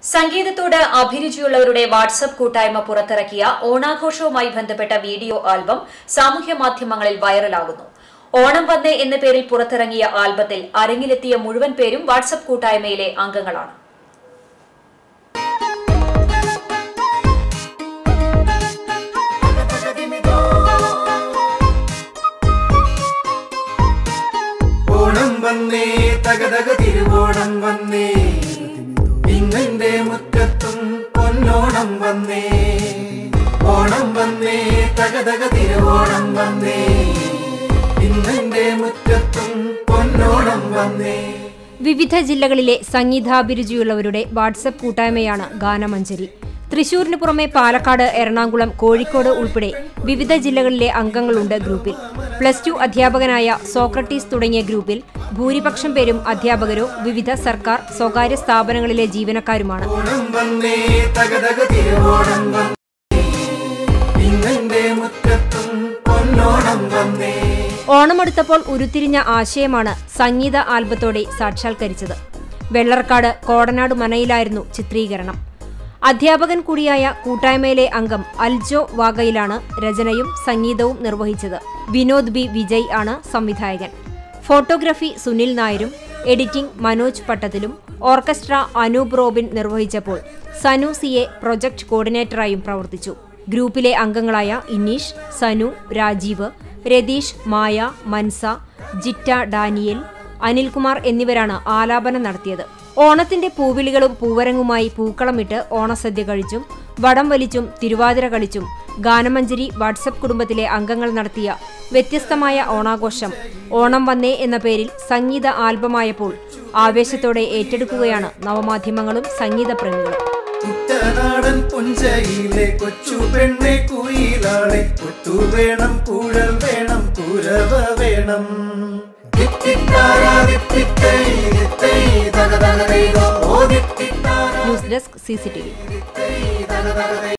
സംഗീതത്തോട് അഭിരുചിയുള്ളവരുടെ WhatsApp കൂട്ടായ്മ പുറത്തിറക്കിയ ഓണാഘോഷവുമായി ബന്ധപ്പെട്ട വീഡിയോ ആൽബം സാമൂഹ്യ മാധ്യമങ്ങളിൽ വൈറലാകുന്നു ഓണം വന്നേ എന്ന പേരിൽ പുറത്തിറങ്ങിയ ആൽബത്തിൽ അരങ്ങിലെത്തിയ മുഴുവൻ പേരും വാട്സപ്പ് കൂട്ടായ്മയിലെ അംഗങ്ങളാണ് ഓണം വന്നേ തകതക തിരുവോണം വന്നേ ഇന്നെന്റെ മുറ്റത്തും പൊന്നോണം വന്നേ ഓണം വന്നേ തകതക തിരുവോണം വന്നേ ഇന്നെന്റെ മുറ്റത്തും പൊന്നോണം വന്നേ വിവിധ ജില്ലകളിലെ സംഗീതാഭിരുചിയുള്ളവരുടെ വാട്സപ്പ് കൂട്ടായ്മയാണ് ഗാനമഞ്ജരി തൃശൂരിന് പുറമെ പാലക്കാട് എറണാകുളം കോഴിക്കോട് ഉൾപ്പെടെ വിവിധ ജില്ലകളിലെ അംഗങ്ങളുണ്ട് ഗ്രൂപ്പിൽ പ്ലസ് ടു അധ്യാപകനായ സോക്രട്ടീസ് തുടങ്ങിയ ഗ്രൂപ്പിൽ ഭൂരിപക്ഷം പേരും അധ്യാപകരോ വിവിധ സർക്കാർ സ്വകാര്യ സ്ഥാപനങ്ങളിലെ ജീവനക്കാരുമാണ് ഓണം വന്നേ തകതക തിരുവോണം വന്നേ ഇന്നെന്റെ മുറ്റത്തും പൊന്നോണം വന്നേ ഓണമെടുത്തപ്പോൾ ഉരുത്തിരിഞ്ഞ ആശയമാണ് സംഗീത ആൽബത്തോടെ സാക്ഷാത്കരിച്ചത് വെള്ളർക്കാട് കോടനാട് മനയിലായിരുന്നു ചിത്രീകരണം അധ്യാപകൻ കൂടിയായ കൂട്ടായ്മയിലെ അംഗം അൽജോ വാഗയിലാണ് രചനയും സംഗീതവും നിർവഹിച്ചത് വിനോദ് ബി വിജയ് ആണ് സംവിധായകൻ ഫോട്ടോഗ്രഫി സുനിൽ നായരും എഡിറ്റിംഗ് മനോജ് പട്ടത്തിലും ഓർക്കസ്ട്ര അനൂപ് റോബിൻ നിർവഹിച്ചപ്പോൾ സനു സിയെ പ്രൊജക്ട് കോർഡിനേറ്ററായും പ്രവർത്തിച്ചു ഗ്രൂപ്പിലെ അംഗങ്ങളായ ഇനീഷ് സനു രാജീവ് രതീഷ് മായ മൻസ ജിറ്റ ഡാനിയൽ അനിൽകുമാർ എന്നിവരാണ് ആലാപനം നടത്തിയത് ഓണത്തിന്റെ പൂവിളികളും പൂവരങ്ങുമായി പൂക്കളമിട്ട് ഓണസദ്യ കഴിച്ചും വടം വലിച്ചും തിരുവാതിര കളിച്ചും ഗാനമഞ്ജരി വാട്സപ്പ് കുടുംബത്തിലെ അംഗങ്ങൾ നടത്തിയ വ്യത്യസ്തമായ ഓണാഘോഷം ഓണം വന്നേ എന്ന പേരിൽ സംഗീത ആൽബമായപ്പോൾ ആവേശത്തോടെ ഏറ്റെടുക്കുകയാണ് നവമാധ്യമങ്ങളും സംഗീതപ്രേമികളും കുട്ടനാടൻ പുഞ്ചയിലെ കൊച്ചു പെണ്ണെ കുയിലാളെ കൊട്ടു വേണം കൂഴൽ വേണം കുരവ വേണം ദിത്തിത്താരാ ദിത്തിത്തൈ ദിത്തൈ തകതകതൈ ഓ ദിത്തിത്താരാ ന്യൂസ് ഡെസ്ക് സി ദിത്തൈ തകതകതൈ